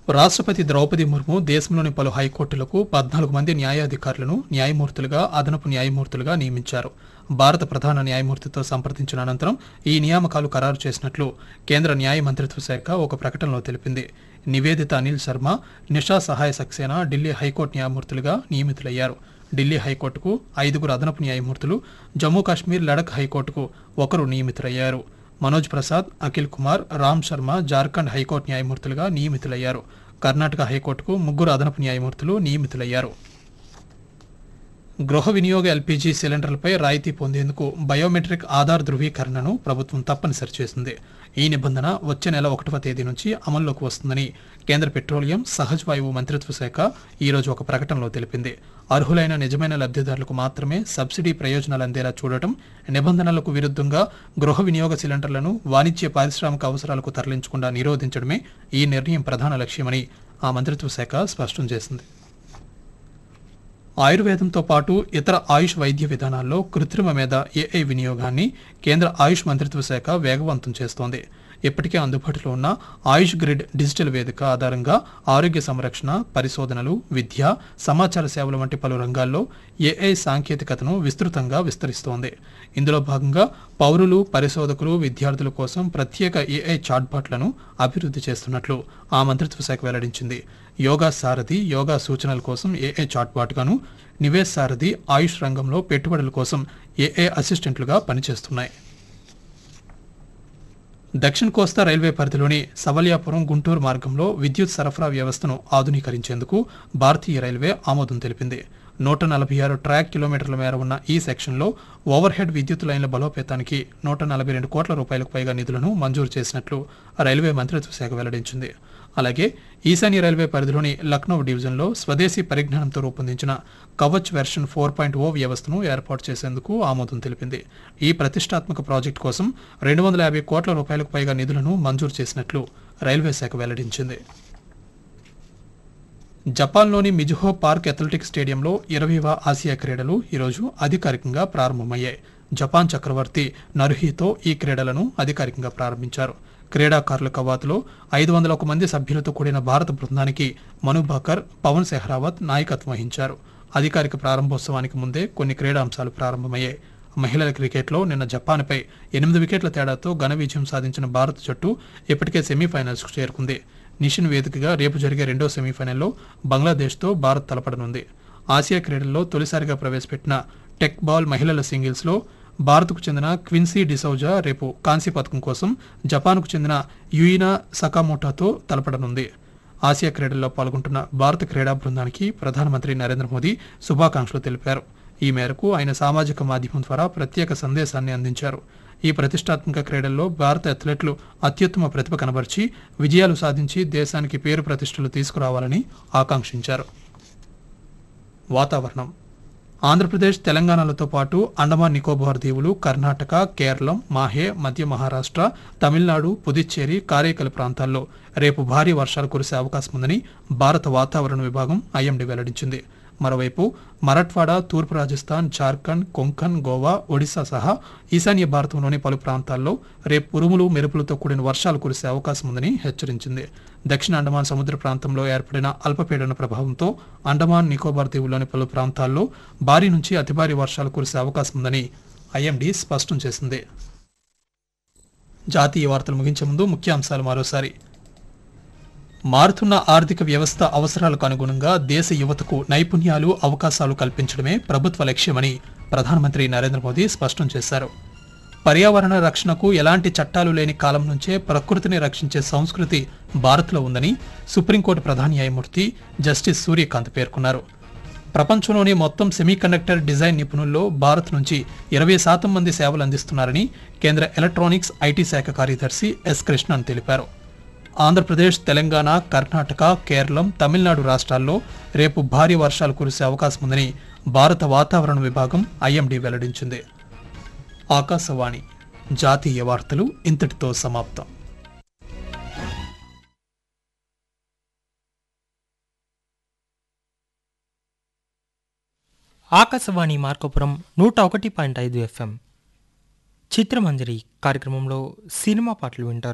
రాష్ట్రపతి ద్రౌపది ముర్ము దేశంలోని పలు హైకోర్టులకు పద్నాలుగు మంది న్యాయాధికారులను న్యాయమూర్తులుగా అదనపు న్యాయమూర్తులుగా నియమించారు భారత ప్రధాన న్యాయమూర్తితో సంప్రదించిన అనంతరం ఈ నియామకాలు ఖరారు చేసినట్లు కేంద్ర న్యాయ మంత్రిత్వ శాఖ ఒక ప్రకటనలో తెలిపింది నివేదిత అనిల్ శర్మ నిషా సహాయ సక్సేనా ఢిల్లీ హైకోర్టు న్యాయమూర్తులుగా నియమితులయ్యారు ఢిల్లీ హైకోర్టుకు ఐదుగురు అదనపు న్యాయమూర్తులు జమ్మూ కాశ్మీర్ లడఖ్ హైకోర్టుకు ఒకరు నియమితులయ్యారు మనోజ్ ప్రసాద్ అఖిల్ కుమార్ రామ్ శర్మ జార్ఖండ్ హైకోర్టు న్యాయమూర్తులుగా నియమితులయ్యారు కర్ణాటక హైకోర్టుకు ముగ్గురు అదనపు న్యాయమూర్తులు నియమితులయ్యారు గృహ వినియోగ ఎల్పీజీ సిలిండర్లపై రాయితీ పొందేందుకు బయోమెట్రిక్ ఆధార్ ధృవీకరణను ప్రభుత్వం తప్పనిసరి చేసింది ఈ నిబంధన వచ్చే నెల ఒకటవ తేదీ నుంచి అమల్లోకి వస్తుందని కేంద్ర పెట్రోలియం సహజ వాయువు మంత్రిత్వ శాఖ ఈ రోజు ఒక ప్రకటనలో తెలిపింది అర్హులైన నిజమైన లబ్ధిదారులకు మాత్రమే సబ్సిడీ ప్రయోజనాలు అందేలా చూడటం నిబంధనలకు విరుద్ధంగా గృహ వినియోగ సిలిండర్లను వాణిజ్య పారిశ్రామిక అవసరాలకు తరలించకుండా నిరోధించడమే ఈ నిర్ణయం ప్రధాన లక్ష్యమని ఆ మంత్రిత్వ శాఖ స్పష్టం చేసింది ఆయుర్వేదంతో పాటు ఇతర ఆయుష్ వైద్య విధానాల్లో కృత్రిమ మీద ఏఐ వినియోగాన్ని కేంద్ర ఆయుష్ మంత్రిత్వ శాఖ వేగవంతం చేస్తోంది ఇప్పటికే అందుబాటులో ఉన్న ఆయుష్ గ్రిడ్ డిజిటల్ వేదిక ఆధారంగా ఆరోగ్య సంరక్షణ పరిశోధనలు విద్య సమాచార సేవల వంటి పలు రంగాల్లో ఏఐ సాంకేతికతను విస్తృతంగా విస్తరిస్తోంది ఇందులో భాగంగా పౌరులు పరిశోధకులు విద్యార్థుల కోసం ప్రత్యేక ఏఐ చాట్బాట్లను అభివృద్ధి చేస్తున్నట్లు ఆ మంత్రిత్వ శాఖ వెల్లడించింది యోగా సారథి యోగా సూచనల కోసం ఏఏ చాట్బాట్ గాను నివేశ్ సారథి ఆయుష్ రంగంలో పెట్టుబడుల కోసం ఏఏ అసిస్టెంట్లుగా పనిచేస్తున్నాయి దక్షిణ కోస్తా రైల్వే పరిధిలోని సవలియాపురం గుంటూరు మార్గంలో విద్యుత్ సరఫరా వ్యవస్థను ఆధునీకరించేందుకు భారతీయ రైల్వే ఆమోదం తెలిపింది నూట నలభై ఆరు ట్రాక్ కిలోమీటర్ల మేర ఉన్న ఈ సెక్షన్లో ఓవర్ హెడ్ విద్యుత్ లైన్ల బలోపేతానికి నూట నలభై రెండు కోట్ల రూపాయలకు పైగా నిధులను మంజూరు చేసినట్లు రైల్వే మంత్రిత్వ శాఖ వెల్లడించింది అలాగే ఈశాన్య రైల్వే పరిధిలోని లక్నో డివిజన్లో స్వదేశీ పరిజ్ఞానంతో రూపొందించిన Kavach version four point O వ్యవస్థను ఏర్పాటు చేసేందుకు ఆమోదం తెలిపింది ఈ ప్రతిష్టాత్మక ప్రాజెక్టు కోసం రెండు వందల యాభై కోట్ల రూపాయలకు పైగా నిధులను మంజూరు చేసినట్లు రైల్వే శాఖ వెల్లడించింది జపాన్లోని మిజుహో పార్క్ అథ్లెటిక్స్ స్టేడియంలో ఇరవైవ ఆసియా క్రీడలు ఈరోజు అధికారికంగా ప్రారంభమయ్యాయి జపాన్ చక్రవర్తి నరుహితో ఈ క్రీడలను అధికారికంగా ప్రారంభించారు క్రీడాకారుల కవాతులో ఐదు వందల ఒక మంది సభ్యులతో కూడిన భారత బృందానికి మను భాకర్ పవన్ సెహ్రావత్ నాయకత్వం వహించారు అధికారిక ప్రారంభోత్సవానికి ముందే కొన్ని క్రీడాంశాలు ప్రారంభమయ్యాయి మహిళల క్రికెట్లో నిన్న జపాన్పై ఎనిమిది వికెట్ల తేడాతో ఘన విజయం సాధించిన భారత జట్టు ఇప్పటికే సెమీఫైనల్స్కు చేరుకుంది నిషిన్ వేదికగా రేపు జరిగే రెండో సెమీఫైనల్లో బంగ్లాదేశ్తో భారత్ తలపడనుంది ఆసియా క్రీడల్లో తొలిసారిగా ప్రవేశపెట్టిన టెక్ బాల్ మహిళల సింగిల్స్లో భారత్కు చెందిన క్విన్సీ డిసౌజా రేపు కాంస్య పథకం కోసం జపాన్కు చెందిన యుయినా సకామోటాతో తలపడనుంది ఆసియా క్రీడల్లో పాల్గొంటున్న భారత క్రీడా బృందానికి ప్రధానమంత్రి నరేంద్ర మోదీ శుభాకాంక్షలు తెలిపారు ఈ మేరకు ఆయన సామాజిక మాధ్యమం ద్వారా ప్రత్యేక సందేశాన్ని అందించారు ఈ ప్రతిష్టాత్మక క్రీడల్లో భారత అథ్లెట్లు అత్యుత్తమ ప్రతిభ కనబర్చి విజయాలు సాధించి దేశానికి పేరు ప్రతిష్టలు తీసుకురావాలని ఆకాంక్షించారు వాతావరణం ఆంధ్రప్రదేశ్ తెలంగాణలతో పాటు అండమాన్ నికోబార్ దీవులు కర్ణాటక కేరళం మాహే మధ్య మహారాష్ట్ర తమిళనాడు పుదుచ్చేరి కారైకల్ ప్రాంతాల్లో రేపు భారీ వర్షాలు కురిసే అవకాశం ఉందని భారత వాతావరణ విభాగం ఐఎండీ వెల్లడించింది మరోవైపు మరఠ్వాడా తూర్పు రాజస్థాన్ జార్ఖండ్ కొంకన్ గోవా ఒడిశా సహా ఈశాన్య భారతంలోని పలు ప్రాంతాల్లో రేపు ఉరుములు మెరుపులతో కూడిన వర్షాలు కురిసే అవకాశం ఉందని హెచ్చరించింది దక్షిణ అండమాన్ సముద్ర ప్రాంతంలో ఏర్పడిన అల్పపీడన ప్రభావంతో అండమాన్ నికోబార్ దీవుల్లోని పలు ప్రాంతాల్లో భారీ నుంచి అతి భారీ వర్షాలు కురిసే అవకాశం ఉందని ఐఎండీ స్పష్టం చేసింది జాతీయ వార్తలు ముగించే ముందు ముఖ్యాంశాలు మరోసారి మారుతున్న ఆర్థిక వ్యవస్థ అవసరాలకు అనుగుణంగా దేశ యువతకు నైపుణ్యాలు అవకాశాలు కల్పించడమే ప్రభుత్వ లక్ష్యమని ప్రధానమంత్రి నరేంద్ర మోదీ స్పష్టం చేశారు పర్యావరణ రక్షణకు ఎలాంటి చట్టాలు లేని కాలం నుంచే ప్రకృతిని రక్షించే సంస్కృతి భారత్లో ఉందని సుప్రీంకోర్టు ప్రధాన న్యాయమూర్తి జస్టిస్ సూర్యకాంత్ పేర్కొన్నారు ప్రపంచంలోని మొత్తం సెమీకండక్టర్ డిజైన్ నిపుణుల్లో భారత్ నుంచి ఇరవై శాతం మంది సేవలు అందిస్తున్నారని కేంద్ర ఎలక్ట్రానిక్స్ ఐటీ శాఖ కార్యదర్శి ఎస్ కృష్ణన్ తెలిపారు ఆంధ్రప్రదేశ్ తెలంగాణ కర్ణాటక కేరళం తమిళనాడు రాష్ట్రాల్లో రేపు భారీ వర్షాలు కురిసే అవకాశం ఉందని భారత వాతావరణ విభాగం ఐఎండీ వెల్లడించింది ఆకాశవాణి జాతీయ వార్తలు ఇంతటితో సమాప్తం ఆకాశవాణి మార్కపురం నూట ఒకటి పాయింట్ ఐదు ఎఫ్ఎం చిత్రమంజరి కార్యక్రమంలో సినిమా పాటలు వింటారు